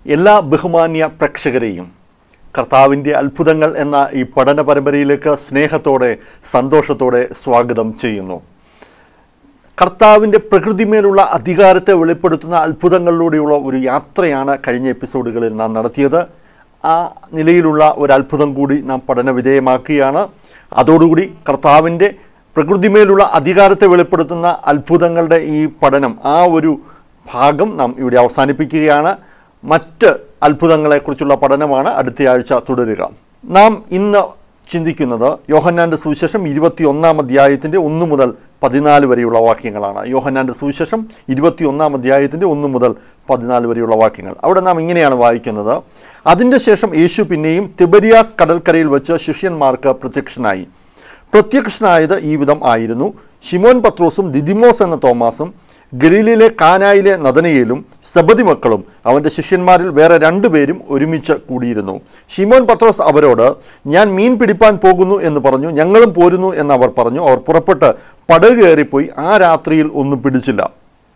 എല്ലാ ബഹുമാന്യ പ്രേക്ഷകരെയും കർത്താവിൻ്റെ അത്ഭുതങ്ങൾ എന്ന ഈ പഠന പരമ്പരയിലേക്ക് സ്നേഹത്തോടെ സന്തോഷത്തോടെ സ്വാഗതം ചെയ്യുന്നു കർത്താവിൻ്റെ പ്രകൃതിമേലുള്ള അധികാരത്തെ വെളിപ്പെടുത്തുന്ന അത്ഭുതങ്ങളിലൂടെയുള്ള ഒരു യാത്രയാണ് കഴിഞ്ഞ എപ്പിസോഡുകളിൽ നാം നടത്തിയത് ആ നിലയിലുള്ള ഒരു അത്ഭുതം കൂടി നാം പഠന വിധേയമാക്കുകയാണ് അതോടുകൂടി കർത്താവിൻ്റെ പ്രകൃതിമേലുള്ള അധികാരത്തെ വെളിപ്പെടുത്തുന്ന അത്ഭുതങ്ങളുടെ ഈ പഠനം ആ ഒരു ഭാഗം നാം ഇവിടെ അവസാനിപ്പിക്കുകയാണ് മറ്റ് അത്ഭുതങ്ങളെക്കുറിച്ചുള്ള പഠനമാണ് അടുത്തയാഴ്ച തുടരുക നാം ഇന്ന് ചിന്തിക്കുന്നത് യോഹന്നാൻ്റെ സുവിശേഷം ഇരുപത്തി ഒന്നാം അധ്യായത്തിൻ്റെ ഒന്ന് മുതൽ പതിനാല് വരെയുള്ള വാക്യങ്ങളാണ് യോഹന്നാൻ്റെ സുവിശേഷം ഇരുപത്തി ഒന്നാം അധ്യായത്തിൻ്റെ ഒന്ന് മുതൽ പതിനാല് വരെയുള്ള വാക്യങ്ങൾ അവിടെ നാം ഇങ്ങനെയാണ് വായിക്കുന്നത് അതിൻ്റെ ശേഷം യേശു പിന്നെയും തിബരിയാസ് കടൽക്കരയിൽ വെച്ച് ശിഷ്യന്മാർക്ക് പ്രത്യക്ഷനായി പ്രത്യക്ഷനായത് ഈ വിധം ആയിരുന്നു ഷിമോൻ പത്രോസും ദിദിമോസ് എന്ന തോമാസും ഗലീലിലെ കാനായിലെ നദനയിലും സബതി മക്കളും അവൻ്റെ ശിഷ്യന്മാരിൽ വേറെ രണ്ടുപേരും ഒരുമിച്ച് കൂടിയിരുന്നു ഷിമോൻ പത്രോസ് അവരോട് ഞാൻ മീൻ പിടിപ്പാൻ പോകുന്നു എന്ന് പറഞ്ഞു ഞങ്ങളും പോരുന്നു എന്ന് അവർ പറഞ്ഞു അവർ പുറപ്പെട്ട് പടക് കയറിപ്പോയി ആ രാത്രിയിൽ ഒന്നും പിടിച്ചില്ല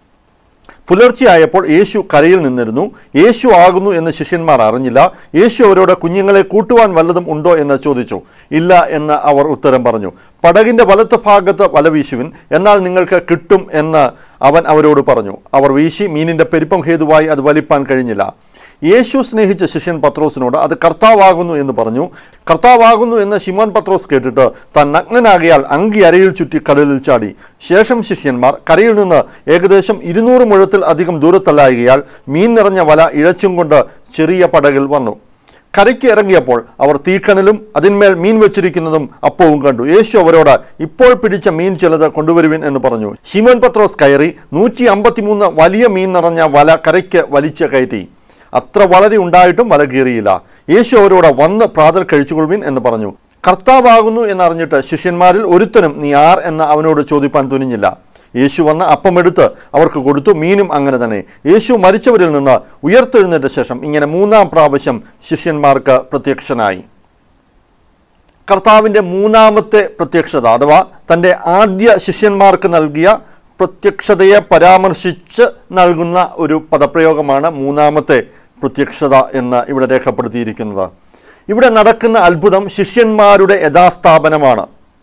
പുലർച്ചെയായപ്പോൾ യേശു കരയിൽ നിന്നിരുന്നു യേശു ആകുന്നു എന്ന് ശിഷ്യന്മാർ അറിഞ്ഞില്ല യേശു അവരോട് കുഞ്ഞുങ്ങളെ കൂട്ടുവാൻ വല്ലതും ഉണ്ടോ എന്ന് ചോദിച്ചു ഇല്ല എന്ന് അവർ ഉത്തരം പറഞ്ഞു പടകിൻ്റെ വലത്ത് ഭാഗത്ത് വല വീശുവിൻ എന്നാൽ നിങ്ങൾക്ക് കിട്ടും എന്ന് അവൻ അവരോട് പറഞ്ഞു അവർ വീശി മീനിൻ്റെ പെരുപ്പം ഹേതുവായി അത് വലിപ്പാൻ കഴിഞ്ഞില്ല യേശു സ്നേഹിച്ച ശിഷ്യൻ പത്രോസിനോട് അത് കർത്താവാകുന്നു എന്ന് പറഞ്ഞു കർത്താവാകുന്നു എന്ന് ശിമോൻ പത്രോസ് കേട്ടിട്ട് താൻ നഗ്നനാകിയാൽ അങ്കി അരയിൽ ചുറ്റി കടലിൽ ചാടി ശേഷം ശിഷ്യന്മാർ കരയിൽ നിന്ന് ഏകദേശം ഇരുന്നൂറ് മുഴത്തിൽ അധികം ദൂരത്തല്ലായകയാൽ മീൻ നിറഞ്ഞ വല ഇഴച്ചും കൊണ്ട് ചെറിയ പടകിൽ വന്നു കരയ്ക്ക് ഇറങ്ങിയപ്പോൾ അവർ തീക്കനലും അതിന്മേൽ മീൻ വെച്ചിരിക്കുന്നതും അപ്പവും കണ്ടു യേശു അവരോട് ഇപ്പോൾ പിടിച്ച മീൻ ചിലത് കൊണ്ടുവരുവിൻ എന്ന് പറഞ്ഞു ശിമോൻ പത്രോസ് കയറി നൂറ്റി അമ്പത്തിമൂന്ന് വലിയ മീൻ നിറഞ്ഞ വല കരയ്ക്ക് വലിച്ച് കയറ്റി അത്ര വളരെ ഉണ്ടായിട്ടും വല കീറിയില്ല യേശു അവരോട് വന്ന് പ്രാതൽ കഴിച്ചുകൊള്ളുവിൻ എന്ന് പറഞ്ഞു കർത്താവാകുന്നു എന്നറിഞ്ഞിട്ട് ശിഷ്യന്മാരിൽ ഒരുത്തനും നീ ആർ എന്ന് അവനോട് ചോദിപ്പാൻ തുനിഞ്ഞില്ല യേശു വന്ന് അപ്പമെടുത്ത് അവർക്ക് കൊടുത്തു മീനും അങ്ങനെ തന്നെ യേശു മരിച്ചവരിൽ നിന്ന് ഉയർത്തെഴുന്നേറ്റ ശേഷം ഇങ്ങനെ മൂന്നാം പ്രാവശ്യം ശിഷ്യന്മാർക്ക് പ്രത്യക്ഷനായി കർത്താവിൻ്റെ മൂന്നാമത്തെ പ്രത്യക്ഷത അഥവാ തൻ്റെ ആദ്യ ശിഷ്യന്മാർക്ക് നൽകിയ പ്രത്യക്ഷതയെ പരാമർശിച്ച് നൽകുന്ന ഒരു പദപ്രയോഗമാണ് മൂന്നാമത്തെ പ്രത്യക്ഷത എന്ന് ഇവിടെ രേഖപ്പെടുത്തിയിരിക്കുന്നത് ഇവിടെ നടക്കുന്ന അത്ഭുതം ശിഷ്യന്മാരുടെ യഥാസ്ഥാപനമാണ്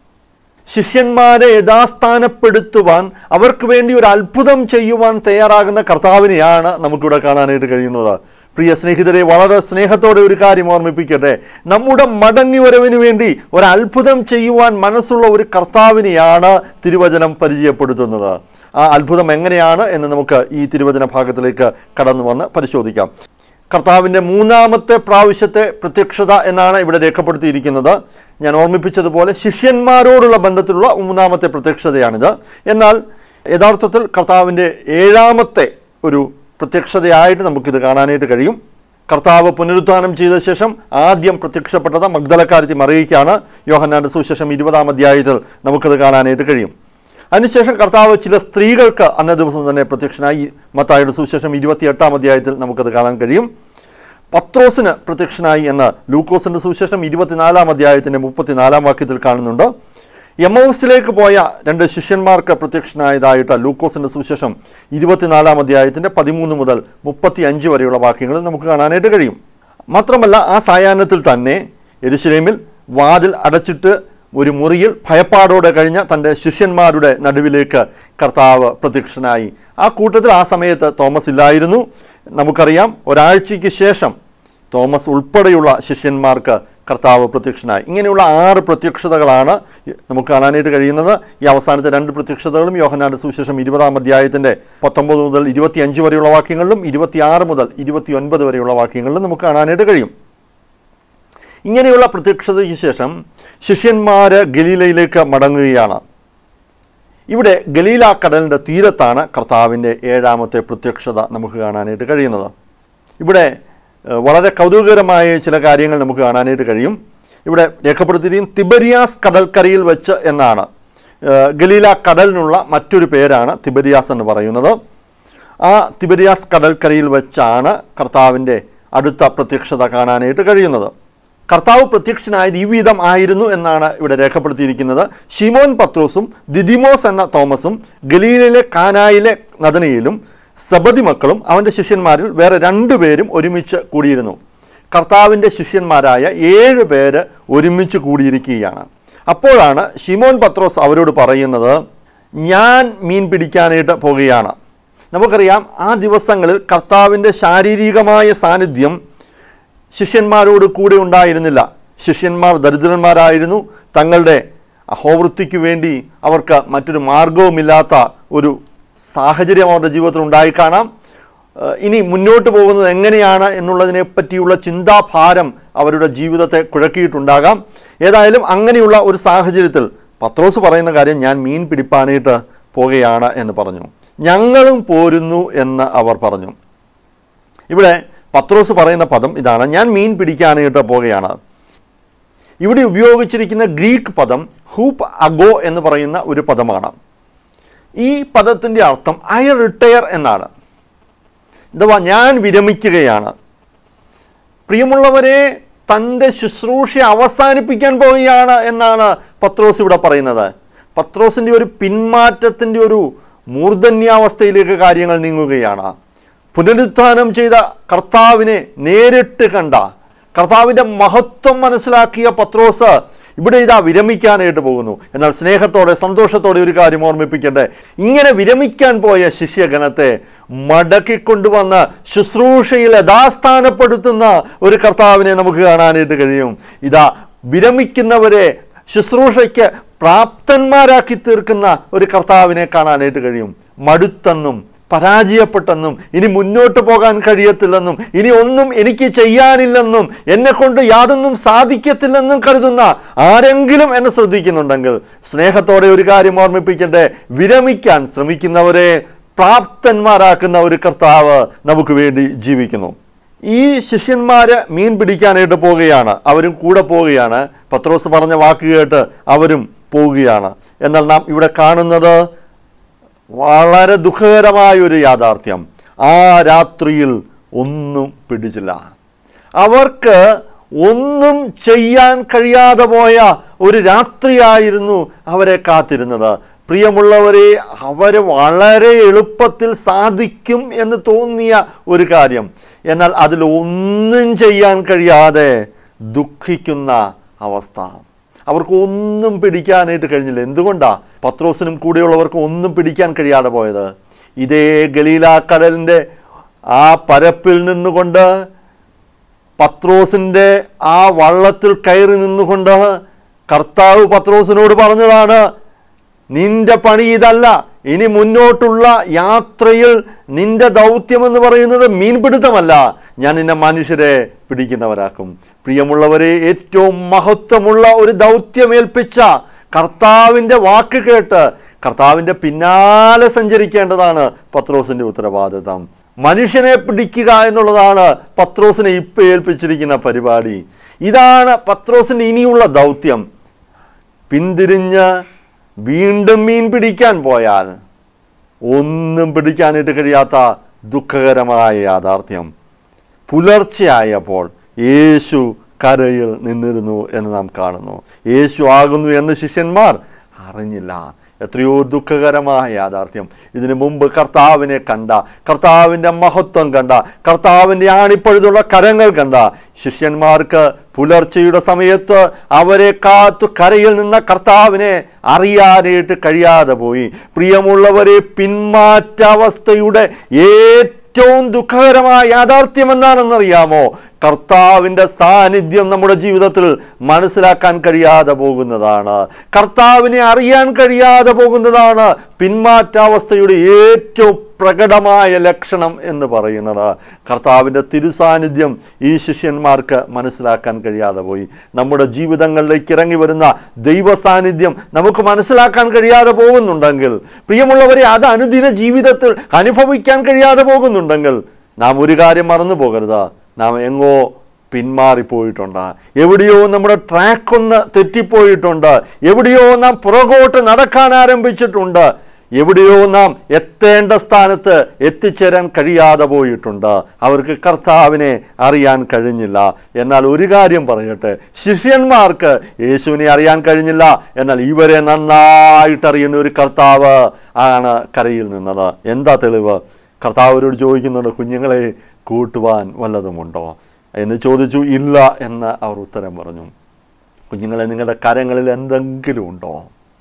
ശിഷ്യന്മാരെ യഥാസ്ഥാനപ്പെടുത്തുവാൻ അവർക്ക് വേണ്ടി ഒരു അത്ഭുതം ചെയ്യുവാൻ തയ്യാറാകുന്ന കർത്താവിനെയാണ് നമുക്കിവിടെ കാണാനായിട്ട് കഴിയുന്നത് പ്രിയ സ്നേഹിതരെ വളരെ സ്നേഹത്തോടെ ഒരു കാര്യം ഓർമ്മിപ്പിക്കട്ടെ നമ്മുടെ മടങ്ങി വരവിന് വേണ്ടി ഒരു അത്ഭുതം ചെയ്യുവാൻ മനസ്സുള്ള ഒരു കർത്താവിനെയാണ് തിരുവചനം പരിചയപ്പെടുത്തുന്നത് ആ അത്ഭുതം എങ്ങനെയാണ് എന്ന് നമുക്ക് ഈ തിരുവചന ഭാഗത്തിലേക്ക് കടന്നു വന്ന് പരിശോധിക്കാം കർത്താവിൻ്റെ മൂന്നാമത്തെ പ്രാവശ്യത്തെ പ്രത്യക്ഷത എന്നാണ് ഇവിടെ രേഖപ്പെടുത്തിയിരിക്കുന്നത് ഞാൻ ഓർമ്മിപ്പിച്ചതുപോലെ ശിഷ്യന്മാരോടുള്ള ബന്ധത്തിലുള്ള മൂന്നാമത്തെ പ്രത്യക്ഷതയാണിത് എന്നാൽ യഥാർത്ഥത്തിൽ കർത്താവിൻ്റെ ഏഴാമത്തെ ഒരു പ്രത്യക്ഷതയായിട്ട് നമുക്കിത് കാണാനായിട്ട് കഴിയും കർത്താവ് പുനരുത്ഥാനം ചെയ്ത ശേഷം ആദ്യം പ്രത്യക്ഷപ്പെട്ടത് മഗ്ദലക്കാരത്തി മറിയിക്കാണ് യോഹന്നാൻ്റെ സുവിശേഷം ഇരുപതാം അധ്യായത്തിൽ നമുക്കത് കാണാനായിട്ട് കഴിയും അതിനുശേഷം കർത്താവ് ചില സ്ത്രീകൾക്ക് അന്ന ദിവസം തന്നെ പ്രത്യക്ഷനായി മത്തായുടെ സുവിശേഷം ഇരുപത്തിയെട്ടാം അധ്യായത്തിൽ നമുക്കത് കാണാൻ കഴിയും പത്രോസിന് പ്രത്യക്ഷനായി എന്ന് ലൂക്കോസിൻ്റെ സുവിശേഷം ഇരുപത്തിനാലാം അധ്യായത്തിൻ്റെ മുപ്പത്തിനാലാം വാക്യത്തിൽ കാണുന്നുണ്ട് എമൗസിലേക്ക് പോയ രണ്ട് ശിഷ്യന്മാർക്ക് പ്രത്യക്ഷനായതായിട്ട് ലൂക്കോസിൻ്റെ സുവിശേഷം ഇരുപത്തിനാലാം അധ്യായത്തിൻ്റെ പതിമൂന്ന് മുതൽ മുപ്പത്തി അഞ്ച് വരെയുള്ള വാക്യങ്ങൾ നമുക്ക് കാണാനായിട്ട് കഴിയും മാത്രമല്ല ആ സായാഹ്നത്തിൽ തന്നെ എരുശലേമിൽ വാതിൽ അടച്ചിട്ട് ഒരു മുറിയിൽ ഭയപ്പാടോടെ കഴിഞ്ഞ തൻ്റെ ശിഷ്യന്മാരുടെ നടുവിലേക്ക് കർത്താവ് പ്രത്യക്ഷനായി ആ കൂട്ടത്തിൽ ആ സമയത്ത് തോമസ് ഇല്ലായിരുന്നു നമുക്കറിയാം ഒരാഴ്ചയ്ക്ക് ശേഷം തോമസ് ഉൾപ്പെടെയുള്ള ശിഷ്യന്മാർക്ക് കർത്താവ് പ്രത്യക്ഷനായി ഇങ്ങനെയുള്ള ആറ് പ്രത്യക്ഷതകളാണ് നമുക്ക് കാണാനായിട്ട് കഴിയുന്നത് ഈ അവസാനത്തെ രണ്ട് പ്രത്യക്ഷതകളും യോഹനാന്റെ സുവിശേഷം ഇരുപതാം അധ്യായത്തിൻ്റെ പത്തൊമ്പത് മുതൽ ഇരുപത്തിയഞ്ച് വരെയുള്ള വാക്യങ്ങളിലും ഇരുപത്തിയാറ് മുതൽ ഇരുപത്തിയൊൻപത് വരെയുള്ള വാക്യങ്ങളിലും നമുക്ക് കാണാനായിട്ട് കഴിയും ഇങ്ങനെയുള്ള പ്രത്യക്ഷതയ്ക്ക് ശേഷം ശിഷ്യന്മാർ ഗലീലയിലേക്ക് മടങ്ങുകയാണ് ഇവിടെ ഗലീല കടലിൻ്റെ തീരത്താണ് കർത്താവിൻ്റെ ഏഴാമത്തെ പ്രത്യക്ഷത നമുക്ക് കാണാനായിട്ട് കഴിയുന്നത് ഇവിടെ ഏഹ്, വളരെ കൗതുകകരമായ ചില കാര്യങ്ങൾ നമുക്ക് കാണാനായിട്ട് കഴിയും ഇവിടെ രേഖപ്പെടുത്തിയിരിക്കും തിബരിയാസ് കടൽക്കരയിൽ വെച്ച് എന്നാണ് ഏഹ്, ഗലീല കടലിനുള്ള മറ്റൊരു പേരാണ് തിബരിയാസ് എന്ന് പറയുന്നത് ആ തിബരിയാസ് കടൽക്കരയിൽ വെച്ചാണ് കർത്താവിൻ്റെ അടുത്ത പ്രത്യക്ഷത കാണാനായിട്ട് കഴിയുന്നത് കർത്താവ് പ്രത്യക്ഷനായത് ഈ വിധം ആയിരുന്നു എന്നാണ് ഇവിടെ രേഖപ്പെടുത്തിയിരിക്കുന്നത് ഷിമോൻ പത്രോസും ദിദിമോസ് എന്ന തോമസും ഗലീലയിലെ കാനായിലെ നദനയിലും സബതി മക്കളും അവൻ്റെ ശിഷ്യന്മാരിൽ വേറെ രണ്ടുപേരും ഒരുമിച്ച് കൂടിയിരുന്നു കർത്താവിൻ്റെ ശിഷ്യന്മാരായ ഏഴ് പേര് ഒരുമിച്ച് കൂടിയിരിക്കുകയാണ് അപ്പോഴാണ് ഷിമോൻ പത്രോസ് അവരോട് പറയുന്നത് ഞാൻ മീൻ പിടിക്കാനായിട്ട് പോകുകയാണ് നമുക്കറിയാം ആ ദിവസങ്ങളിൽ കർത്താവിൻ്റെ ശാരീരികമായ സാന്നിധ്യം ശിഷ്യന്മാരോട് കൂടെ ഉണ്ടായിരുന്നില്ല ശിഷ്യന്മാർ ദരിദ്രന്മാരായിരുന്നു തങ്ങളുടെ അഹോവൃത്തിക്ക് വേണ്ടി അവർക്ക് മറ്റൊരു മാർഗവുമില്ലാത്ത ഒരു സാഹചര്യം അവരുടെ ജീവിതത്തിൽ ഉണ്ടായി കാണാം ഏഹ് ഇനി മുന്നോട്ട് പോകുന്നത് എങ്ങനെയാണ് എന്നുള്ളതിനെ പറ്റിയുള്ള ചിന്താഭാരം അവരുടെ ജീവിതത്തെ കുഴക്കിയിട്ടുണ്ടാകാം ഏതായാലും അങ്ങനെയുള്ള ഒരു സാഹചര്യത്തിൽ പത്രോസ് പറയുന്ന കാര്യം ഞാൻ മീൻ പിടിപ്പാനായിട്ട് പോകുകയാണ് എന്ന് പറഞ്ഞു ഞങ്ങളും പോരുന്നു എന്ന് അവർ പറഞ്ഞു ഇവിടെ പത്രോസ് പറയുന്ന പദം ഇതാണ് ഞാൻ മീൻ പിടിക്കാനായിട്ട് പോകുകയാണ് ഇവിടെ ഉപയോഗിച്ചിരിക്കുന്ന ഗ്രീക്ക് പദം ഹൂപ്പ് അഗോ എന്ന് പറയുന്ന ഒരു പദമാണ് ഈ പദത്തിൻ്റെ അർത്ഥം ഐ റിട്ടയർ എന്നാണ് അഥവാ ഞാൻ വിരമിക്കുകയാണ് പ്രിയമുള്ളവരെ തൻ്റെ ശുശ്രൂഷ അവസാനിപ്പിക്കാൻ പോവുകയാണ് എന്നാണ് പത്രോസ് ഇവിടെ പറയുന്നത് പത്രോസിൻ്റെ ഒരു പിന്മാറ്റത്തിൻ്റെ ഒരു മൂർധന്യാവസ്ഥയിലേക്ക് കാര്യങ്ങൾ നീങ്ങുകയാണ് പുനരുത്ഥാനം ചെയ്ത കർത്താവിനെ നേരിട്ട് കണ്ട കർത്താവിൻ്റെ മഹത്വം മനസ്സിലാക്കിയ പത്രോസ് ഇവിടെ ഇതാ വിരമിക്കാനായിട്ട് പോകുന്നു എന്നാൽ സ്നേഹത്തോടെ സന്തോഷത്തോടെ ഒരു കാര്യം ഓർമ്മിപ്പിക്കട്ടെ ഇങ്ങനെ വിരമിക്കാൻ പോയ ശിഷ്യഗണത്തെ മടക്കിക്കൊണ്ടുവന്ന് ശുശ്രൂഷയിൽ യഥാസ്ഥാനപ്പെടുത്തുന്ന ഒരു കർത്താവിനെ നമുക്ക് കാണാനായിട്ട് കഴിയും ഇതാ വിരമിക്കുന്നവരെ ശുശ്രൂഷയ്ക്ക് പ്രാപ്തന്മാരാക്കി തീർക്കുന്ന ഒരു കർത്താവിനെ കാണാനായിട്ട് കഴിയും മടുത്തെന്നും പരാജയപ്പെട്ടെന്നും ഇനി മുന്നോട്ട് പോകാൻ കഴിയത്തില്ലെന്നും ഇനി ഒന്നും എനിക്ക് ചെയ്യാനില്ലെന്നും എന്നെ കൊണ്ട് യാതൊന്നും സാധിക്കത്തില്ലെന്നും കരുതുന്ന ആരെങ്കിലും എന്നെ ശ്രദ്ധിക്കുന്നുണ്ടെങ്കിൽ സ്നേഹത്തോടെ ഒരു കാര്യം ഓർമ്മിപ്പിക്കട്ടെ വിരമിക്കാൻ ശ്രമിക്കുന്നവരെ പ്രാപ്തന്മാരാക്കുന്ന ഒരു കർത്താവ് നമുക്ക് വേണ്ടി ജീവിക്കുന്നു ഈ ശിഷ്യന്മാര് മീൻ പിടിക്കാനായിട്ട് പോവുകയാണ് അവരും കൂടെ പോവുകയാണ് പത്രോസ് പറഞ്ഞ വാക്ക് കേട്ട് അവരും പോവുകയാണ് എന്നാൽ നാം ഇവിടെ കാണുന്നത് വളരെ ദുഃഖകരമായ ഒരു യാഥാർത്ഥ്യം ആ രാത്രിയിൽ ഒന്നും പിടിച്ചില്ല അവർക്ക് ഒന്നും ചെയ്യാൻ കഴിയാതെ പോയ ഒരു രാത്രിയായിരുന്നു അവരെ കാത്തിരുന്നത് പ്രിയമുള്ളവരെ അവർ വളരെ എളുപ്പത്തിൽ സാധിക്കും എന്ന് തോന്നിയ ഒരു കാര്യം എന്നാൽ അതിൽ ഒന്നും ചെയ്യാൻ കഴിയാതെ ദുഃഖിക്കുന്ന അവസ്ഥ അവർക്ക് ഒന്നും പിടിക്കാനായിട്ട് കഴിഞ്ഞില്ല എന്തുകൊണ്ടാ പത്രോസിനും കൂടെയുള്ളവർക്ക് ഒന്നും പിടിക്കാൻ കഴിയാതെ പോയത് ഇതേ ഗലീല കടലിൻ്റെ ആ പരപ്പിൽ നിന്നുകൊണ്ട് പത്രോസിൻ്റെ ആ വള്ളത്തിൽ കയറി നിന്നുകൊണ്ട് കർത്താവ് പത്രോസിനോട് പറഞ്ഞതാണ് നിന്റെ പണി ഇതല്ല ഇനി മുന്നോട്ടുള്ള യാത്രയിൽ നിന്റെ ദൗത്യമെന്ന് പറയുന്നത് മീൻപിടുത്തമല്ല ഞാൻ നിന്നെ മനുഷ്യരെ പിടിക്കുന്നവരാക്കും പ്രിയമുള്ളവരെ ഏറ്റവും മഹത്വമുള്ള ഒരു ദൗത്യമേൽപ്പിച്ച കർത്താവിൻ്റെ വാക്ക് കേട്ട് കർത്താവിൻ്റെ പിന്നാലെ സഞ്ചരിക്കേണ്ടതാണ് പത്രോസിൻ്റെ ഉത്തരവാദിത്തം മനുഷ്യനെ പിടിക്കുക എന്നുള്ളതാണ് പത്രോസിനെ ഇപ്പം ഏൽപ്പിച്ചിരിക്കുന്ന പരിപാടി ഇതാണ് പത്രോസിൻ്റെ ഇനിയുള്ള ദൗത്യം പിന്തിരിഞ്ഞ് വീണ്ടും മീൻ പിടിക്കാൻ പോയാൽ ഒന്നും പിടിക്കാനായിട്ട് കഴിയാത്ത ദുഃഖകരമായ യാഥാർത്ഥ്യം പുലർച്ചെയായപ്പോൾ യേശു കരയിൽ നിന്നിരുന്നു എന്ന് നാം കാണുന്നു യേശു ആകുന്നു എന്ന് ശിഷ്യന്മാർ അറിഞ്ഞില്ല എത്രയോ ദുഃഖകരമായ യാഥാർത്ഥ്യം ഇതിനു മുമ്പ് കർത്താവിനെ കണ്ട കർത്താവിൻ്റെ മഹത്വം കണ്ട കർത്താവിൻ്റെ ആണിപ്പഴുതുള്ള കരങ്ങൾ കണ്ട ശിഷ്യന്മാർക്ക് പുലർച്ചെയുടെ സമയത്ത് അവരെ കാത്തു കരയിൽ നിന്ന കർത്താവിനെ അറിയാനായിട്ട് കഴിയാതെ പോയി പ്രിയമുള്ളവരെ പിന്മാറ്റാവസ്ഥയുടെ ഏറ്റവും ദുഃഖകരമായ യാഥാർത്ഥ്യം എന്താണെന്നറിയാമോ കർത്താവിൻ്റെ സാന്നിധ്യം നമ്മുടെ ജീവിതത്തിൽ മനസ്സിലാക്കാൻ കഴിയാതെ പോകുന്നതാണ് കർത്താവിനെ അറിയാൻ കഴിയാതെ പോകുന്നതാണ് പിന്മാറ്റാവസ്ഥയുടെ ഏറ്റവും പ്രകടമായ ലക്ഷണം എന്ന് പറയുന്നത് കർത്താവിൻ്റെ തിരുസാന്നിധ്യം ഈ ശിഷ്യന്മാർക്ക് മനസ്സിലാക്കാൻ കഴിയാതെ പോയി നമ്മുടെ ജീവിതങ്ങളിലേക്ക് ഇറങ്ങി വരുന്ന ദൈവ സാന്നിധ്യം നമുക്ക് മനസ്സിലാക്കാൻ കഴിയാതെ പോകുന്നുണ്ടെങ്കിൽ പ്രിയമുള്ളവരെ അത് അനുദിന ജീവിതത്തിൽ അനുഭവിക്കാൻ കഴിയാതെ പോകുന്നുണ്ടെങ്കിൽ നാം ഒരു കാര്യം മറന്നു പോകരുത് നാം എങ്ങോ പിന്മാറിപ്പോയിട്ടുണ്ട് എവിടെയോ നമ്മുടെ ട്രാക്ക് ഒന്ന് തെറ്റിപ്പോയിട്ടുണ്ട് എവിടെയോ നാം പുറകോട്ട് നടക്കാൻ ആരംഭിച്ചിട്ടുണ്ട് എവിടെയോ നാം എത്തേണ്ട സ്ഥാനത്ത് എത്തിച്ചേരാൻ കഴിയാതെ പോയിട്ടുണ്ട് അവർക്ക് കർത്താവിനെ അറിയാൻ കഴിഞ്ഞില്ല എന്നാൽ ഒരു കാര്യം പറയട്ടെ ശിഷ്യന്മാർക്ക് യേശുവിനെ അറിയാൻ കഴിഞ്ഞില്ല എന്നാൽ ഇവരെ നന്നായിട്ട് അറിയുന്ന ഒരു കർത്താവ് ആണ് കരയിൽ നിന്നത് എന്താ തെളിവ് കർത്താവരോട് ചോദിക്കുന്നുണ്ട് കുഞ്ഞുങ്ങളെ കൂട്ടുവാൻ വല്ലതുമുണ്ടോ എന്ന് ചോദിച്ചു ഇല്ല എന്ന് അവർ ഉത്തരം പറഞ്ഞു കുഞ്ഞുങ്ങളെ നിങ്ങളുടെ കരങ്ങളിൽ എന്തെങ്കിലും ഉണ്ടോ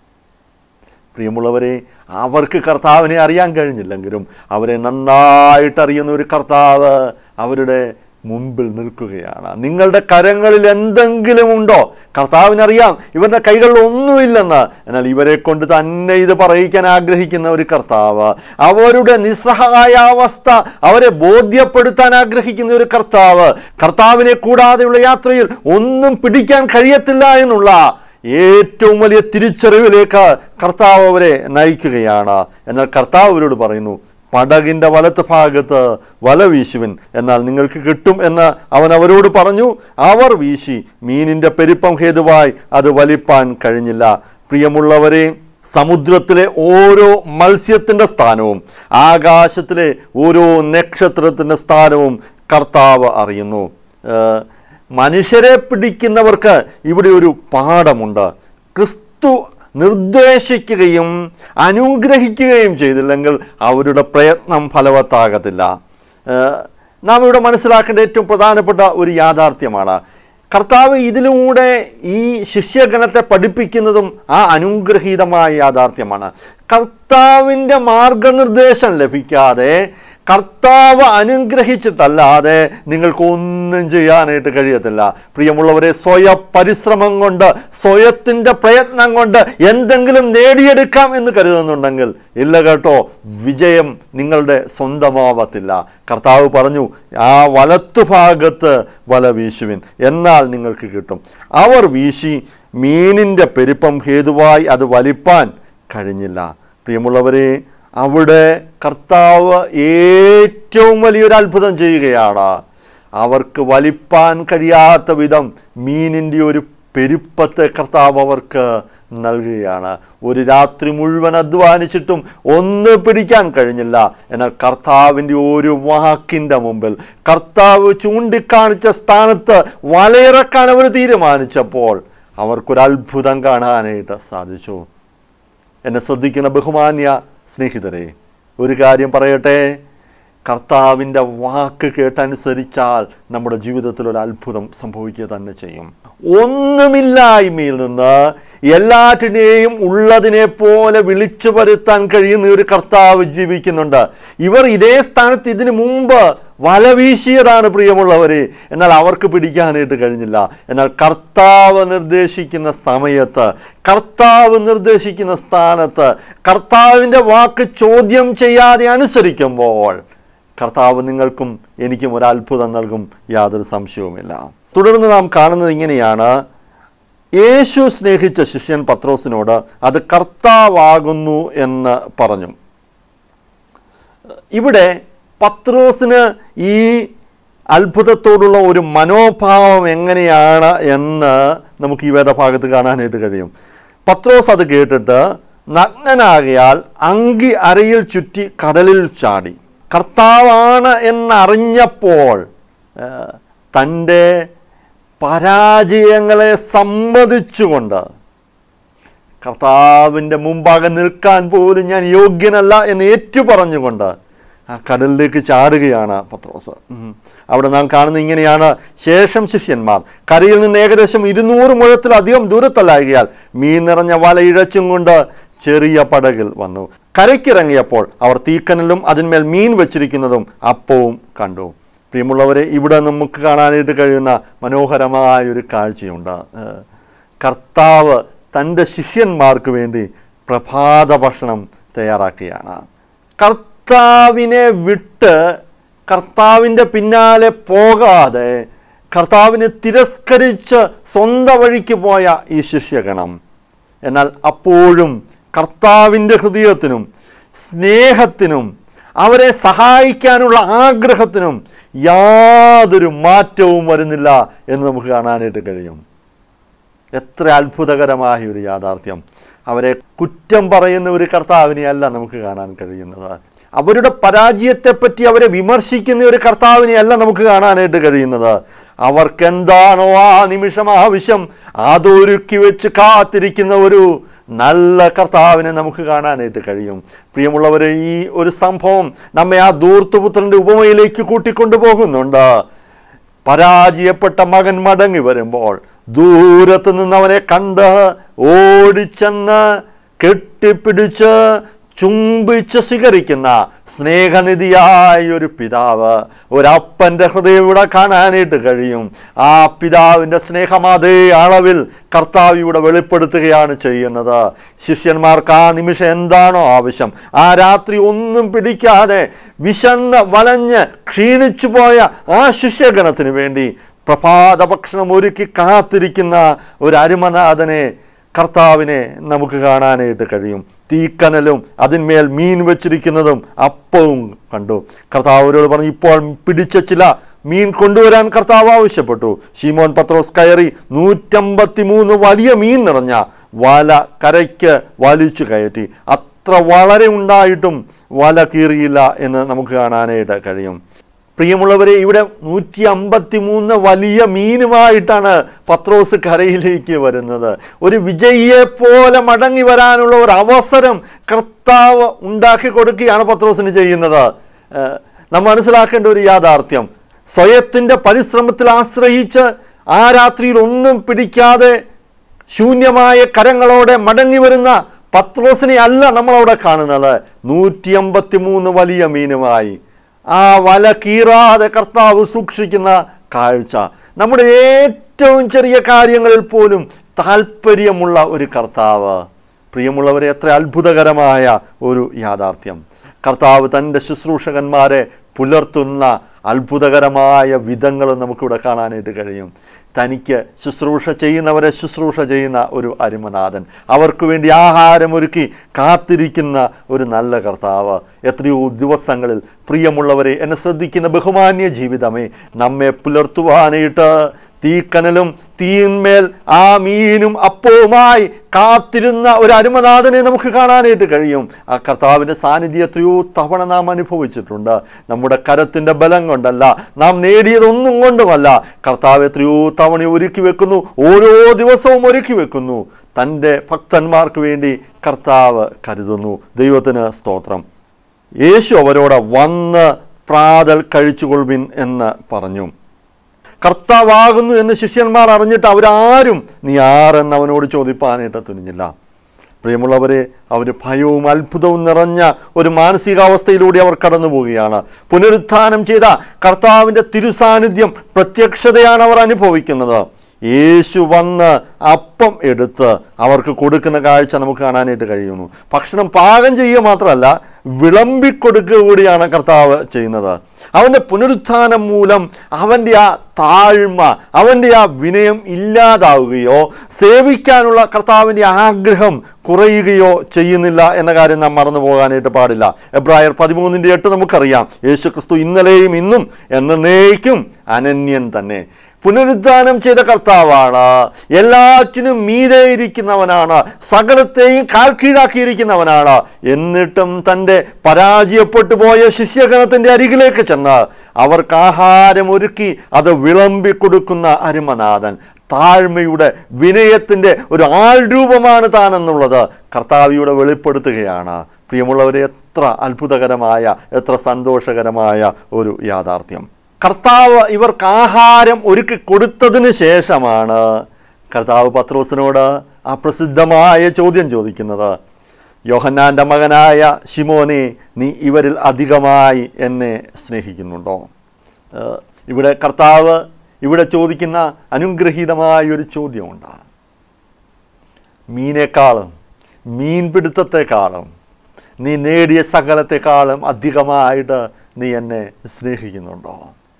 പ്രിയമുള്ളവരെ അവർക്ക് കർത്താവിനെ അറിയാൻ കഴിഞ്ഞില്ലെങ്കിലും അവരെ നന്നായിട്ട് അറിയുന്ന ഒരു കർത്താവ് അവരുടെ മുമ്പിൽ നിൽക്കുകയാണ് നിങ്ങളുടെ കരങ്ങളിൽ എന്തെങ്കിലും ഉണ്ടോ കർത്താവിനറിയാം ഇവരുടെ കൈകളിൽ ഒന്നുമില്ലെന്ന് എന്നാൽ ഇവരെ കൊണ്ട് തന്നെ ഇത് പറയിക്കാൻ ആഗ്രഹിക്കുന്ന ഒരു കർത്താവ് അവരുടെ നിസ്സഹായാവസ്ഥ അവരെ ബോധ്യപ്പെടുത്താൻ ആഗ്രഹിക്കുന്ന ഒരു കർത്താവ് കർത്താവിനെ കൂടാതെയുള്ള യാത്രയിൽ ഒന്നും പിടിക്കാൻ കഴിയത്തില്ല എന്നുള്ള ഏറ്റവും വലിയ തിരിച്ചറിവിലേക്ക് കർത്താവ് അവരെ നയിക്കുകയാണ് എന്നാൽ കർത്താവ് അവരോട് പറയുന്നു പടകിൻ്റെ വലത്ത് ഭാഗത്ത് വല വീശുവിൻ എന്നാൽ നിങ്ങൾക്ക് കിട്ടും എന്ന് അവൻ അവരോട് പറഞ്ഞു അവർ വീശി മീനിൻ്റെ പെരുപ്പം ഹേതുവായി അത് വലിപ്പാൻ കഴിഞ്ഞില്ല പ്രിയമുള്ളവരെ സമുദ്രത്തിലെ ഓരോ മത്സ്യത്തിൻ്റെ സ്ഥാനവും ആകാശത്തിലെ ഓരോ നക്ഷത്രത്തിൻ്റെ സ്ഥാനവും കർത്താവ് അറിയുന്നു ഏഹ് മനുഷ്യരെ പിടിക്കുന്നവർക്ക് ഇവിടെ ഒരു പാഠമുണ്ട് ക്രിസ്തു നിർദ്ദേശിക്കുകയും അനുഗ്രഹിക്കുകയും ചെയ്തില്ലെങ്കിൽ അവരുടെ പ്രയത്നം ഫലവത്താകത്തില്ല ഏഹ് നാം ഇവിടെ മനസ്സിലാക്കേണ്ട ഏറ്റവും പ്രധാനപ്പെട്ട ഒരു യാഥാർത്ഥ്യമാണ് കർത്താവ് ഇതിലൂടെ ഈ ശിഷ്യഗണത്തെ പഠിപ്പിക്കുന്നതും ആ അനുഗ്രഹീതമായ യാഥാർത്ഥ്യമാണ് കർത്താവിൻ്റെ മാർഗനിർദ്ദേശം ലഭിക്കാതെ കർത്താവ് അനുഗ്രഹിച്ചിട്ടല്ലാതെ നിങ്ങൾക്ക് ഒന്നും ചെയ്യാനായിട്ട് കഴിയത്തില്ല പ്രിയമുള്ളവരെ സ്വയ പരിശ്രമം കൊണ്ട് സ്വയത്തിൻ്റെ പ്രയത്നം കൊണ്ട് എന്തെങ്കിലും നേടിയെടുക്കാം എന്ന് കരുതുന്നുണ്ടെങ്കിൽ ഇല്ല കേട്ടോ വിജയം നിങ്ങളുടെ സ്വന്തമാവത്തില്ല കർത്താവ് പറഞ്ഞു ആ വലത്തുഭാഗത്ത് വല വീശുവിൻ എന്നാൽ നിങ്ങൾക്ക് കിട്ടും അവർ വീശി മീനിൻ്റെ പെരുപ്പം ഹേതുവായി അത് വലിപ്പാൻ കഴിഞ്ഞില്ല പ്രിയമുള്ളവരെ അവിടെ കർത്താവ് ഏറ്റവും വലിയൊരു അത്ഭുതം ചെയ്യുകയാണ് അവർക്ക് വലിപ്പാൻ കഴിയാത്ത വിധം മീനിൻ്റെ ഒരു പെരുപ്പത്തെ കർത്താവ് അവർക്ക് നൽകുകയാണ് ഒരു രാത്രി മുഴുവൻ അധ്വാനിച്ചിട്ടും ഒന്ന് പിടിക്കാൻ കഴിഞ്ഞില്ല എന്നാൽ കർത്താവിൻ്റെ ഒരു വാക്കിൻ്റെ മുമ്പിൽ കർത്താവ് ചൂണ്ടിക്കാണിച്ച സ്ഥാനത്ത് വലയിറക്കാൻ അവർ തീരുമാനിച്ചപ്പോൾ അവർക്കൊരു അത്ഭുതം കാണാനായിട്ട് സാധിച്ചു എന്നെ ശ്രദ്ധിക്കുന്ന ബഹുമാന്യ സ്നേഹിതരെ ഒരു കാര്യം പറയട്ടെ കർത്താവിൻ്റെ വാക്ക് കേട്ടനുസരിച്ചാൽ നമ്മുടെ ജീവിതത്തിൽ ഒരു അത്ഭുതം സംഭവിക്കുക തന്നെ ചെയ്യും ഒന്നുമില്ലായ്മയിൽ നിന്ന് എല്ലാറ്റിനെയും ഉള്ളതിനെ പോലെ വിളിച്ചു വരുത്താൻ കഴിയുന്ന ഒരു കർത്താവ് ജീവിക്കുന്നുണ്ട് ഇവർ ഇതേ സ്ഥാനത്ത് ഇതിനു മുമ്പ് വല വീശിയതാണ് പ്രിയമുള്ളവരെ എന്നാൽ അവർക്ക് പിടിക്കാനായിട്ട് കഴിഞ്ഞില്ല എന്നാൽ കർത്താവ് നിർദ്ദേശിക്കുന്ന സമയത്ത് കർത്താവ് നിർദ്ദേശിക്കുന്ന സ്ഥാനത്ത് കർത്താവിൻ്റെ വാക്ക് ചോദ്യം ചെയ്യാതെ അനുസരിക്കുമ്പോൾ കർത്താവ് നിങ്ങൾക്കും എനിക്കും ഒരു അത്ഭുതം നൽകും യാതൊരു സംശയവുമില്ല തുടർന്ന് നാം കാണുന്നത് ഇങ്ങനെയാണ് യേശു സ്നേഹിച്ച ശിഷ്യൻ പത്രോസിനോട് അത് കർത്താവാകുന്നു എന്ന് പറഞ്ഞു ഇവിടെ പത്രോസിന് ഈ അത്ഭുതത്തോടുള്ള ഒരു മനോഭാവം എങ്ങനെയാണ് എന്ന് നമുക്ക് ഈ വേദഭാഗത്ത് കാണാനായിട്ട് കഴിയും പത്രോസ് അത് കേട്ടിട്ട് നഗ്നനാകയാൽ അങ്കി അരയിൽ ചുറ്റി കടലിൽ ചാടി കർത്താവാണ് എന്നറിഞ്ഞപ്പോൾ ഏഹ്, തൻ്റെ പരാജയങ്ങളെ സമ്മതിച്ചുകൊണ്ട് കർത്താവിൻ്റെ മുമ്പാകെ നിൽക്കാൻ പോലും ഞാൻ യോഗ്യനല്ല എന്ന് ഏറ്റു പറഞ്ഞുകൊണ്ട് ആ കടലിലേക്ക് ചാടുകയാണ് പത്രോസ് ഉം. അവിടെ നാം കാണുന്നത് ഇങ്ങനെയാണ് ശേഷം ശിഷ്യന്മാർ കരയിൽ നിന്ന് ഏകദേശം ഇരുന്നൂറ് മുഴത്തിലധികം ദൂരത്തല്ലായകയാൽ മീൻ നിറഞ്ഞ വല ഇഴച്ചും കൊണ്ട് ചെറിയ പടകിൽ വന്നു കരയ്ക്കിറങ്ങിയപ്പോൾ അവർ തീക്കനലും അതിന്മേൽ മീൻ വെച്ചിരിക്കുന്നതും അപ്പവും കണ്ടു പ്രിയമുള്ളവരെ ഇവിടെ നമുക്ക് കാണാനായിട്ട് കഴിയുന്ന മനോഹരമായ ഒരു കാഴ്ചയുണ്ട് ഏഹ് കർത്താവ് തൻ്റെ ശിഷ്യന്മാർക്ക് വേണ്ടി പ്രഭാത ഭക്ഷണം തയ്യാറാക്കുകയാണ് കർത്താവിനെ വിട്ട് കർത്താവിൻ്റെ പിന്നാലെ പോകാതെ കർത്താവിനെ തിരസ്കരിച്ച് സ്വന്തം വഴിക്ക് പോയ ഈ ശിഷ്യഗണം എന്നാൽ അപ്പോഴും കർത്താവിൻ്റെ ഹൃദയത്തിനും സ്നേഹത്തിനും അവരെ സഹായിക്കാനുള്ള ആഗ്രഹത്തിനും യാതൊരു മാറ്റവും വരുന്നില്ല എന്ന് നമുക്ക് കാണാനായിട്ട് കഴിയും എത്ര അത്ഭുതകരമായ ഒരു യാഥാർത്ഥ്യം അവരെ കുറ്റം പറയുന്ന ഒരു കർത്താവിനെയല്ല നമുക്ക് കാണാൻ കഴിയുന്നത് അവരുടെ പരാജയത്തെപ്പറ്റി അവരെ വിമർശിക്കുന്ന ഒരു കർത്താവിനെയല്ല നമുക്ക് കാണാനായിട്ട് കഴിയുന്നത് അവർക്ക് എന്താണോ ആ നിമിഷം ആവശ്യം അതൊരുക്കി വെച്ച് കാത്തിരിക്കുന്ന ഒരു നല്ല കർത്താവിനെ നമുക്ക് കാണാനായിട്ട് കഴിയും പ്രിയമുള്ളവരെ ഈ ഒരു സംഭവം നമ്മെ ആ ധൂർത്തുപുത്രൻ്റെ ഉപമയിലേക്ക് കൂട്ടിക്കൊണ്ടു പോകുന്നുണ്ട് പരാജയപ്പെട്ട മകൻ മടങ്ങി വരുമ്പോൾ ദൂരത്ത് നിന്നവനെ കണ്ട് ഓടിച്ചെന്ന് കെട്ടിപ്പിടിച്ച് ചുംബിച്ച് സ്വീകരിക്കുന്ന സ്നേഹനിധിയായ ഒരു പിതാവ് ഒരപ്പൻ്റെ ഹൃദയം ഇവിടെ കാണാനായിട്ട് കഴിയും ആ പിതാവിൻ്റെ സ്നേഹം അതേ അളവിൽ കർത്താവ് ഇവിടെ വെളിപ്പെടുത്തുകയാണ് ചെയ്യുന്നത് ശിഷ്യന്മാർക്ക് ആ നിമിഷം എന്താണോ ആവശ്യം ആ രാത്രി ഒന്നും പിടിക്കാതെ വിശന്ന് വലഞ്ഞ് ക്ഷീണിച്ചു പോയ ആ ശിഷ്യഗണത്തിന് വേണ്ടി പ്രഭാത ഭക്ഷണം ഒരുക്കി കാത്തിരിക്കുന്ന ഒരു അരുമനാഥനെ കർത്താവിനെ നമുക്ക് കാണാനായിട്ട് കഴിയും തീക്കനലും അതിന്മേൽ മീൻ വെച്ചിരിക്കുന്നതും അപ്പവും കണ്ടു കർത്താവ് അവരോട് പറഞ്ഞു ഇപ്പോൾ പിടിച്ച ചില മീൻ കൊണ്ടുവരാൻ കർത്താവ് ആവശ്യപ്പെട്ടു ഷീമോൻ പത്രോസ് കയറി നൂറ്റമ്പത്തി മൂന്ന് വലിയ മീൻ നിറഞ്ഞ വല കരയ്ക്ക് വലിച്ചു കയറ്റി അത്ര വളരെ ഉണ്ടായിട്ടും വല കീറിയില്ല എന്ന് നമുക്ക് കാണാനായിട്ട് കഴിയും പ്രിയമുള്ളവരെ ഇവിടെ നൂറ്റി അമ്പത്തി മൂന്ന് വലിയ മീനുമായിട്ടാണ് പത്രോസ് കരയിലേക്ക് വരുന്നത് ഒരു വിജയിയെ പോലെ മടങ്ങി വരാനുള്ള ഒരു അവസരം കർത്താവ് ഉണ്ടാക്കി കൊടുക്കുകയാണ് പത്രോസിന് ചെയ്യുന്നത് ഏഹ് നാം മനസ്സിലാക്കേണ്ട ഒരു യാഥാർത്ഥ്യം സ്വയത്തിൻ്റെ പരിശ്രമത്തിൽ ആശ്രയിച്ച് ആ രാത്രിയിൽ ഒന്നും പിടിക്കാതെ ശൂന്യമായ കരങ്ങളോടെ മടങ്ങി വരുന്ന പത്രോസിനെ അല്ല നമ്മളവിടെ കാണുന്നത് നൂറ്റി അമ്പത്തി മൂന്ന് വലിയ മീനുമായി ആ വല കീറാതെ കർത്താവ് സൂക്ഷിക്കുന്ന കാഴ്ച നമ്മുടെ ഏറ്റവും ചെറിയ കാര്യങ്ങളിൽ പോലും താല്പര്യമുള്ള ഒരു കർത്താവ് പ്രിയമുള്ളവരെ എത്ര അത്ഭുതകരമായ ഒരു യാഥാർത്ഥ്യം കർത്താവ് തൻ്റെ ശുശ്രൂഷകന്മാരെ പുലർത്തുന്ന അത്ഭുതകരമായ വിധങ്ങൾ നമുക്കിവിടെ കാണാനായിട്ട് കഴിയും തനിക്ക് ശുശ്രൂഷ ചെയ്യുന്നവരെ ശുശ്രൂഷ ചെയ്യുന്ന ഒരു അരിമനാഥൻ അവർക്ക് വേണ്ടി ആഹാരമൊരുക്കി കാത്തിരിക്കുന്ന ഒരു നല്ല കർത്താവ് എത്രയോ ദിവസങ്ങളിൽ പ്രിയമുള്ളവരെ എന്നെ ശ്രദ്ധിക്കുന്ന ബഹുമാന്യ ജീവിതമേ നമ്മെ പുലർത്തുവാനായിട്ട് തീക്കനലും തീന്മേൽ ആ മീനും അപ്പവുമായി കാത്തിരുന്ന ഒരു അരുമനാഥനെ നമുക്ക് കാണാനായിട്ട് കഴിയും ആ കർത്താവിൻ്റെ സാന്നിധ്യം എത്രയോ തവണ നാം അനുഭവിച്ചിട്ടുണ്ട് നമ്മുടെ കരത്തിൻ്റെ ബലം കൊണ്ടല്ല നാം നേടിയതൊന്നും കൊണ്ടുമല്ല കർത്താവ് എത്രയോ തവണ ഒരുക്കി വെക്കുന്നു ഓരോ ദിവസവും ഒരുക്കി വെക്കുന്നു തൻ്റെ ഭക്തന്മാർക്ക് വേണ്ടി കർത്താവ് കരുതുന്നു ദൈവത്തിന് സ്തോത്രം യേശു അവരോട് വന്ന് പ്രാതൽ കഴിച്ചുകൊള്ളുവിൻ എന്ന് പറഞ്ഞു കർത്താവാകുന്നു എന്ന് ശിഷ്യന്മാർ അറിഞ്ഞിട്ട് അവരാരും നീ ആരെന്ന് അവനോട് ചോദിപ്പാനായിട്ട് തുനിഞ്ഞില്ല പ്രിയമുള്ളവരെ അവർ ഭയവും അത്ഭുതവും നിറഞ്ഞ ഒരു മാനസികാവസ്ഥയിലൂടെ അവർ കടന്നു പോവുകയാണ് പുനരുത്ഥാനം ചെയ്ത കർത്താവിൻ്റെ തിരുസാന്നിധ്യം പ്രത്യക്ഷതയാണ് അവർ അനുഭവിക്കുന്നത് യേശു വന്ന് അപ്പം എടുത്ത് അവർക്ക് കൊടുക്കുന്ന കാഴ്ച നമുക്ക് കാണാനായിട്ട് കഴിയുന്നു ഭക്ഷണം പാകം ചെയ്യുക മാത്രമല്ല വിളമ്പിക്കൊടുക്കുക കൂടിയാണ് കർത്താവ് ചെയ്യുന്നത് അവൻ്റെ പുനരുത്ഥാനം മൂലം അവൻ്റെ ആ താഴ്മ അവൻ്റെ ആ വിനയം ഇല്ലാതാവുകയോ സേവിക്കാനുള്ള കർത്താവിൻ്റെ ആഗ്രഹം കുറയുകയോ ചെയ്യുന്നില്ല എന്ന കാര്യം നാം മറന്നു പോകാനായിട്ട് പാടില്ല എബ്രായർ പതിമൂന്നിൻ്റെ എട്ട് നമുക്കറിയാം യേശു ക്രിസ്തു ഇന്നലെയും ഇന്നും എന്നേക്കും അനന്യൻ തന്നെ പുനരുദ്ധാനം ചെയ്ത കർത്താവാണ് എല്ലാറ്റിനും മീതെ ഇരിക്കുന്നവനാണ് സകലത്തെയും കാൽ കീഴാക്കിയിരിക്കുന്നവനാണ് എന്നിട്ടും തൻ്റെ പരാജയപ്പെട്ടു പോയ ശിഷ്യഗണത്തിൻ്റെ അരികിലേക്ക് ചെന്ന് അവർക്ക് ആഹാരം ഒരുക്കി അത് വിളമ്പി കൊടുക്കുന്ന അരുമനാഥൻ താഴ്മയുടെ വിനയത്തിൻ്റെ ഒരു ആൾ രൂപമാണ് താനെന്നുള്ളത് കർത്താവിയുടെ വെളിപ്പെടുത്തുകയാണ് പ്രിയമുള്ളവരെ എത്ര അത്ഭുതകരമായ എത്ര സന്തോഷകരമായ ഒരു യാഥാർത്ഥ്യം കർത്താവ് ഇവർക്ക് ആഹാരം ഒരുക്കി കൊടുത്തതിന് ശേഷമാണ് കർത്താവ് പത്രോസിനോട് ആ പ്രസിദ്ധമായ ചോദ്യം ചോദിക്കുന്നത് യോഹന്നാൻ്റെ മകനായ ഷിമോനെ നീ ഇവരിൽ അധികമായി എന്നെ സ്നേഹിക്കുന്നുണ്ടോ ഏഹ് ഇവിടെ കർത്താവ് ഇവിടെ ചോദിക്കുന്ന അനുഗ്രഹീതമായ ഒരു ചോദ്യമുണ്ട് മീനേക്കാളും മീൻപിടുത്തത്തെക്കാളും നീ നേടിയ സകലത്തെക്കാളും അധികമായിട്ട് നീ എന്നെ സ്നേഹിക്കുന്നുണ്ടോ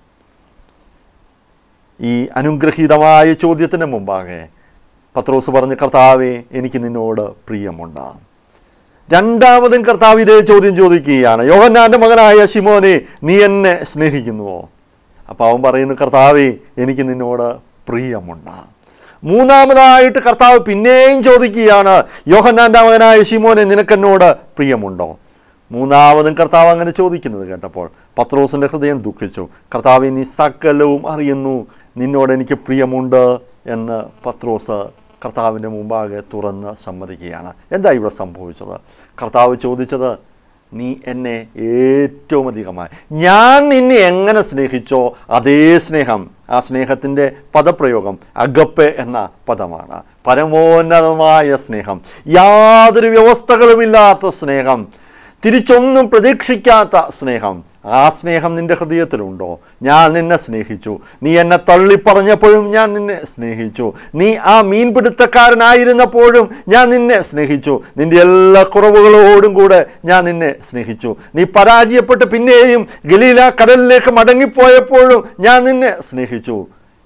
ഈ അനുഗ്രഹീതമായ ചോദ്യത്തിന് മുമ്പാകെ പത്രോസ് പറഞ്ഞ കർത്താവെ എനിക്ക് നിന്നോട് പ്രിയമുണ്ട് രണ്ടാമതും കർത്താവ് ഇതേ ചോദ്യം ചോദിക്കുകയാണ് യോഹന്നാൻ്റെ മകനായ ശിമോനെ നീ എന്നെ സ്നേഹിക്കുന്നുവോ അപ്പോൾ അവൻ പറയുന്നു കർത്താവെ എനിക്ക് നിന്നോട് പ്രിയമുണ്ട് മൂന്നാമതായിട്ട് കർത്താവ് പിന്നെയും ചോദിക്കുകയാണ് യോഹന്നാൻ്റെ മകനായ ശിമോനെ നിനക്കെന്നോട് പ്രിയമുണ്ടോ മൂന്നാമതും കർത്താവ് അങ്ങനെ ചോദിക്കുന്നത് കേട്ടപ്പോൾ പത്രോസിൻ്റെ ഹൃദയം ദുഃഖിച്ചു കർത്താവ് നീ സകലവും അറിയുന്നു നിന്നോട് എനിക്ക് പ്രിയമുണ്ട് എന്ന് പത്രോസ് കർത്താവിൻ്റെ മുമ്പാകെ തുറന്ന് സമ്മതിക്കുകയാണ് എന്താ ഇവിടെ സംഭവിച്ചത് കർത്താവ് ചോദിച്ചത് നീ എന്നെ ഏറ്റവും അധികമായി ഞാൻ നിന്നെ എങ്ങനെ സ്നേഹിച്ചോ അതേ സ്നേഹം ആ സ്നേഹത്തിൻ്റെ പദപ്രയോഗം അഗപ്പെ എന്ന പദമാണ് പരമോന്നതമായ സ്നേഹം യാതൊരു വ്യവസ്ഥകളുമില്ലാത്ത സ്നേഹം തിരിച്ചൊന്നും പ്രതീക്ഷിക്കാത്ത സ്നേഹം ആ സ്നേഹം നിന്റെ ഹൃദയത്തിലുണ്ടോ ഞാൻ നിന്നെ സ്നേഹിച്ചു നീ എന്നെ തള്ളിപ്പറഞ്ഞപ്പോഴും ഞാൻ നിന്നെ സ്നേഹിച്ചു നീ ആ മീൻപിടുത്തക്കാരനായിരുന്നപ്പോഴും ഞാൻ നിന്നെ സ്നേഹിച്ചു നിന്റെ എല്ലാ കുറവുകളോടും കൂടെ ഞാൻ നിന്നെ സ്നേഹിച്ചു നീ പരാജയപ്പെട്ട് പിന്നെയും ഗലീല കടലിലേക്ക് മടങ്ങിപ്പോയപ്പോഴും ഞാൻ നിന്നെ സ്നേഹിച്ചു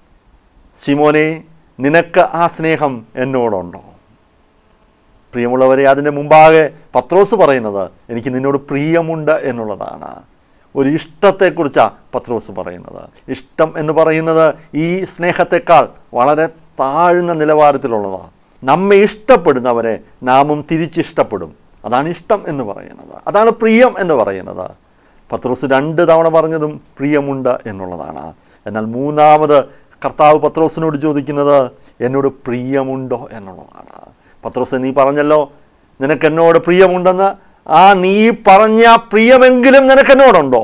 സിമോനെ നിനക്ക് ആ സ്നേഹം എന്നോടുണ്ടോ പ്രിയമുള്ളവരെ അതിൻ്റെ മുമ്പാകെ പത്രോസ് പറയുന്നത് എനിക്ക് നിന്നോട് പ്രിയമുണ്ട് എന്നുള്ളതാണ് ഒരു ഇഷ്ടത്തെക്കുറിച്ചാണ് പത്രോസ് പറയുന്നത് ഇഷ്ടം എന്ന് പറയുന്നത് ഈ സ്നേഹത്തെക്കാൾ വളരെ താഴ്ന്ന നിലവാരത്തിലുള്ളതാണ് നമ്മെ ഇഷ്ടപ്പെടുന്നവരെ നാമും തിരിച്ചിഷ്ടപ്പെടും അതാണ് ഇഷ്ടം എന്ന് പറയുന്നത് അതാണ് പ്രിയം എന്ന് പറയുന്നത് പത്രോസ് രണ്ട് തവണ പറഞ്ഞതും പ്രിയമുണ്ട് എന്നുള്ളതാണ് എന്നാൽ മൂന്നാമത് കർത്താവ് പത്രോസിനോട് ചോദിക്കുന്നത് എന്നോട് പ്രിയമുണ്ടോ എന്നുള്ളതാണ് പത്രോസ് നീ പറഞ്ഞല്ലോ നിനക്ക് എന്നോട് പ്രിയമുണ്ടെന്ന് ആ നീ പറഞ്ഞ പ്രിയമെങ്കിലും നിനക്ക് എന്നോടുണ്ടോ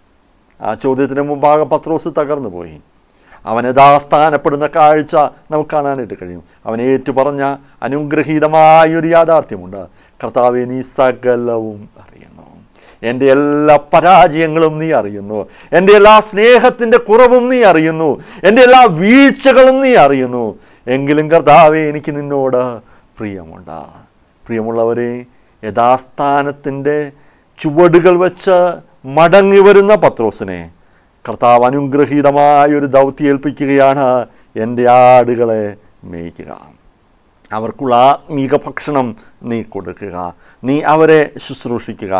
ആ ചോദ്യത്തിന് മുമ്പാകെ പത്രോസ് തകർന്നു പോയി അവൻ യഥാസ്ഥാനപ്പെടുന്ന കാഴ്ച നമുക്ക് കാണാനായിട്ട് കഴിയും അവൻ ഏറ്റു പറഞ്ഞ അനുഗ്രഹീതമായ ഒരു യാഥാർത്ഥ്യമുണ്ട് കർത്താവെ നീ സകലവും അറിയുന്നു എൻ്റെ എല്ലാ പരാജയങ്ങളും നീ അറിയുന്നു എൻ്റെ എല്ലാ സ്നേഹത്തിൻ്റെ കുറവും നീ അറിയുന്നു എൻ്റെ എല്ലാ വീഴ്ചകളും നീ അറിയുന്നു എങ്കിലും കർത്താവെ എനിക്ക് നിന്നോട് പ്രിയമുണ്ട് പ്രിയമുള്ളവരെ യഥാസ്ഥാനത്തിൻ്റെ ചുവടുകൾ വെച്ച് മടങ്ങി വരുന്ന പത്രോസിനെ കർത്താവ് അനുഗ്രഹീതമായ ഒരു ദൗത്യം ഏൽപ്പിക്കുകയാണ് എൻ്റെ ആടുകളെ മേയ്ക്കുക അവർക്കുള്ള ആത്മീക ഭക്ഷണം നീ കൊടുക്കുക നീ അവരെ ശുശ്രൂഷിക്കുക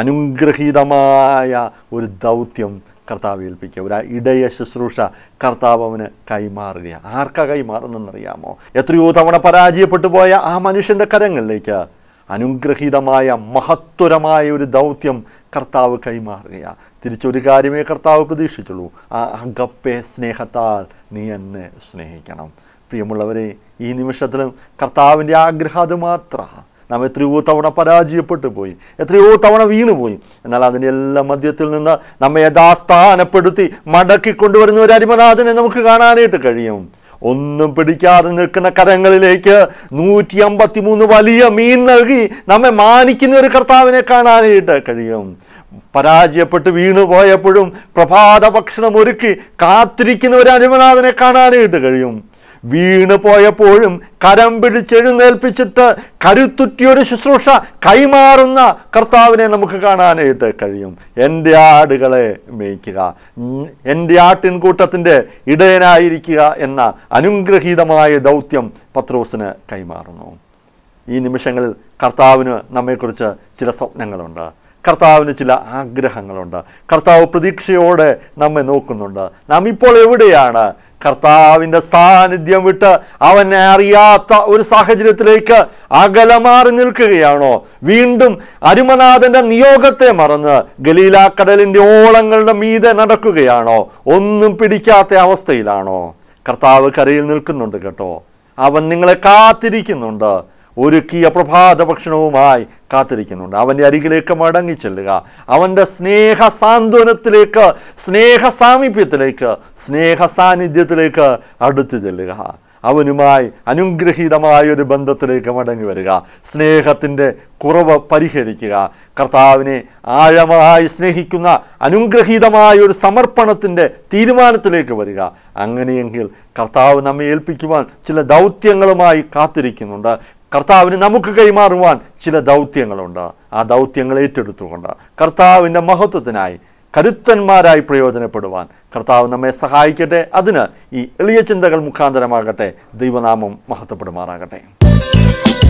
അനുഗ്രഹീതമായ ഒരു ദൗത്യം കർത്താവ് ഏൽപ്പിക്കുക ഒരു ഇടയ ശുശ്രൂഷ കർത്താവ് അവന് കൈമാറുക ആർക്കാ കൈമാറുന്നെന്നറിയാമോ എത്രയോ തവണ പരാജയപ്പെട്ടു പോയ ആ മനുഷ്യൻ്റെ കരങ്ങളിലേക്ക് അനുഗ്രഹീതമായ മഹത്വരമായ ഒരു ദൗത്യം കർത്താവ് കൈമാറുക തിരിച്ചൊരു കാര്യമേ കർത്താവ് പ്രതീക്ഷിച്ചുള്ളൂ ആ അഗപ്പെ സ്നേഹത്താൽ നീ എന്നെ സ്നേഹിക്കണം പ്രിയമുള്ളവരെ ഈ നിമിഷത്തിലും കർത്താവിൻ്റെ ആഗ്രഹം അത് മാത്രമാണ് നാം എത്രയോ തവണ പരാജയപ്പെട്ടു പോയി എത്രയോ തവണ വീണുപോയി എന്നാൽ അതിൻ്റെ എല്ലാ മധ്യത്തിൽ നിന്ന് നമ്മെ യഥാസ്ഥാനപ്പെടുത്തി മടക്കി കൊണ്ടുവരുന്ന ഒരു അരിമനാഥനെ നമുക്ക് കാണാനായിട്ട് കഴിയും ഒന്നും പിടിക്കാതെ നിൽക്കുന്ന കരങ്ങളിലേക്ക് നൂറ്റി അമ്പത്തി മൂന്ന് വലിയ മീൻ നൽകി നമ്മെ മാനിക്കുന്ന ഒരു കർത്താവിനെ കാണാനായിട്ട് കഴിയും പരാജയപ്പെട്ട് വീണു പോയപ്പോഴും പ്രഭാത ഭക്ഷണം ഒരുക്കി കാത്തിരിക്കുന്ന ഒരു അരുമനാഥനെ കാണാനായിട്ട് കഴിയും വീണ് പോയപ്പോഴും കരം പിടിച്ചെഴുന്നേൽപ്പിച്ചിട്ട് കരുത്തുറ്റിയൊരു ശുശ്രൂഷ കൈമാറുന്ന കർത്താവിനെ നമുക്ക് കാണാനായിട്ട് കഴിയും എൻ്റെ ആടുകളെ മേയ്ക്കുക ഉം, എൻ്റെ ആട്ടിൻകൂട്ടത്തിൻ്റെ ഇടയനായിരിക്കുക എന്ന അനുഗ്രഹീതമായ ദൗത്യം പത്രോസിന് കൈമാറുന്നു ഈ നിമിഷങ്ങളിൽ കർത്താവിന് നമ്മെക്കുറിച്ച് ചില സ്വപ്നങ്ങളുണ്ട് കർത്താവിന് ചില ആഗ്രഹങ്ങളുണ്ട് കർത്താവ് പ്രതീക്ഷയോടെ നമ്മെ നോക്കുന്നുണ്ട് നാം ഇപ്പോൾ എവിടെയാണ് കർത്താവിൻ്റെ സാന്നിധ്യം വിട്ട് അവനെ അറിയാത്ത ഒരു സാഹചര്യത്തിലേക്ക് അകലമാറി നിൽക്കുകയാണോ വീണ്ടും അരുമനാഥന്റെ നിയോഗത്തെ മറന്ന് ഗലീലാക്കടലിൻ്റെ ഓളങ്ങളുടെ മീതെ നടക്കുകയാണോ ഒന്നും പിടിക്കാത്ത അവസ്ഥയിലാണോ കർത്താവ് കരയിൽ നിൽക്കുന്നുണ്ട് കേട്ടോ അവൻ നിങ്ങളെ കാത്തിരിക്കുന്നുണ്ട് ഒരുക്കിയ പ്രഭാത ഭക്ഷണവുമായി കാത്തിരിക്കുന്നുണ്ട് അവൻ്റെ അരികിലേക്ക് മടങ്ങി ചെല്ലുക അവൻ്റെ സ്നേഹ സാന്ത്വനത്തിലേക്ക് സ്നേഹ സാമീപ്യത്തിലേക്ക് സ്നേഹ സാന്നിധ്യത്തിലേക്ക് അടുത്തു ചെല്ലുക അവനുമായി അനുഗ്രഹീതമായ ഒരു ബന്ധത്തിലേക്ക് മടങ്ങി വരിക സ്നേഹത്തിൻ്റെ കുറവ് പരിഹരിക്കുക കർത്താവിനെ ആഴമായി സ്നേഹിക്കുന്ന അനുഗ്രഹീതമായ ഒരു സമർപ്പണത്തിൻ്റെ തീരുമാനത്തിലേക്ക് വരിക അങ്ങനെയെങ്കിൽ കർത്താവ് നമ്മെ ഏൽപ്പിക്കുവാൻ ചില ദൗത്യങ്ങളുമായി കാത്തിരിക്കുന്നുണ്ട് കർത്താവിന് നമുക്ക് കൈമാറുവാൻ ചില ദൗത്യങ്ങളുണ്ട് ആ ദൗത്യങ്ങൾ ഏറ്റെടുത്തുകൊണ്ട് കർത്താവിൻ്റെ മഹത്വത്തിനായി കരുത്തന്മാരായി പ്രയോജനപ്പെടുവാൻ കർത്താവ് നമ്മെ സഹായിക്കട്ടെ അതിന് ഈ എളിയ ചിന്തകൾ മുഖാന്തരമാകട്ടെ ദൈവനാമം മഹത്വപ്പെടുമാറാകട്ടെ